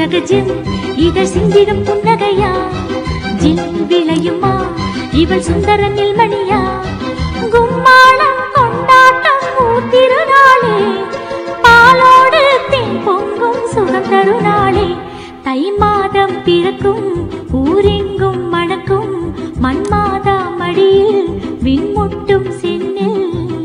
ஜக ஜிம் இதழ் சிந்திடும் புன்னகையா ஜில் விளையுமா இவள் சுந்தரனில் மணியா கும்மாளம் கொண்டாட்டம் ஊத்திருநாளே பாலோடு தேன் பொங்கும் சுகம் தருநாளே தை மாதம் பிறக்கும் ஊரெங்கும் மணக்கும் மண் மாதா மடியில் விண்முட்டும் சென்னில்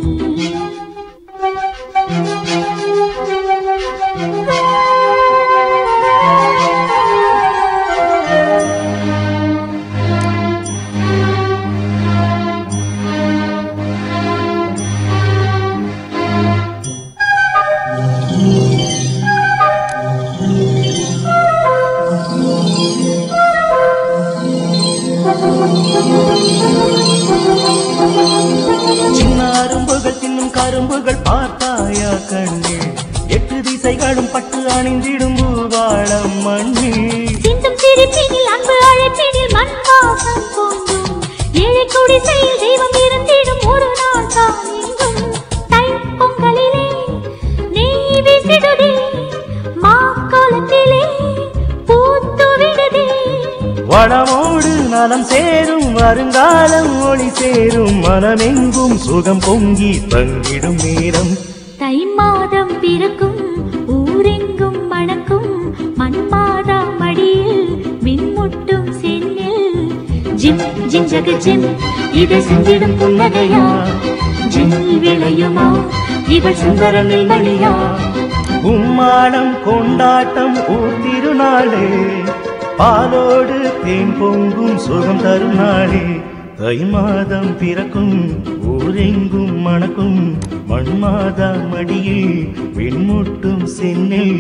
சின்ன அரும்புகள் தின்னும் கரும்புகள் பார்த்தாயா கண்ணே எட்டு திசைகளும் பட்டு அணிந்திடும் பூவாளம் மண்ணில் சிந்தும் சிரிப்பினில் அன்பு அழைப்பினில் மண் வாசம் பொங்கும் ஏழை குடிசையில் தெய்வம் இருந்திடும் ஒரு நாள் தான் எங்கும் தை பொங்கலிலே நெய் வீசிடுதே மாக்கோலத்திலே பூத்து விடுதே வளமோடு நலம் சேரும் வருங்காலம் ஒளி சேரும் மனமெங்கும் சுகம் பொங்கி தங்கிடும் நேரம் தை மாதம் பிறக்கும் ஊரெங்கும் மணக்கும் மண் மாதா மடியில் விண்முட்டும் சென்னில் ஜிம் ஜிம் ஜக ஜிம் இதை செஞ்சிடும் புன்னகையா ஜில் விளையுமா இவள் சுந்தரனில் மணியா உம்மாடம் கொண்டாட்டம் ஊர் திருநாளே பாலோடு தேன் பொங்கும் சுகம் தரும் நாளே தை மாதம் பிறக்கும் ஊரெங்கும் மணக்கும் மண் மாதா மடியில் விண்முட்டும் சென்னில்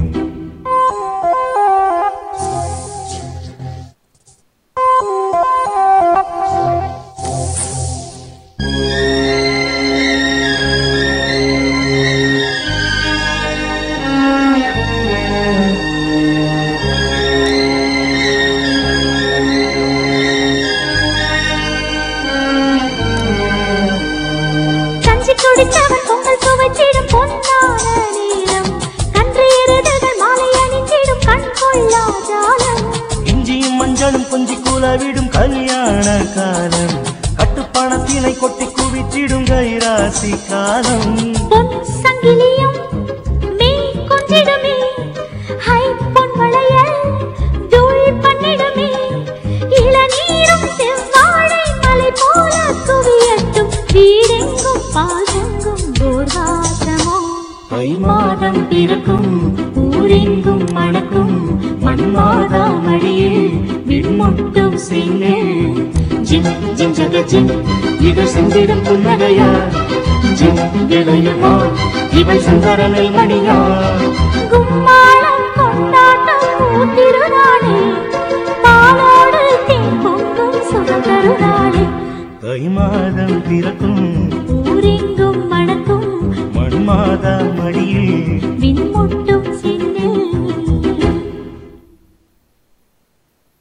கஞ்சி குடித்தவன் பொங்கல் துவைச்சிடும் பொன்னான நீளம் கன்று எருதுகள் மாலை அணிந்திடும் கண் கொள்ளா ஜாலம் இஞ்சியும் மஞ்சளும் கொஞ்சி கூலவிடும் கல்யாண காலம் கட்டுப்பணத்தினை கொட்டி குவித்திடும் கைராசி காலம் பொன் சங்கிலியும் மெய் கொஞ்சிடுமே ஹை பொன் வளையல் தூள் பண்ணிடுமே இளநீரும் செவ்வாழை மலை போல குவியட்டும் வீடெங்கும் பால் பொங்கும் போர்வாசமோ தை மாதம் பிறக்கும் ஊரெங்கும் மணக்கும் மண் மாதா மடியில் விண்முட்டும் சென்னே ஜிம் ஜிம் ஜக ஜிம் இது செந்திடும் புன்னகையா ஜிம் விளையுமா இவள் சுந்தரனில் மணியா கும்மாளம் கொண்டாட்டம் ஊத்திருநாளே பாலோடு தேன் பொங்கும் சுகம் தருநாளே தை மாதம் பிறக்கும்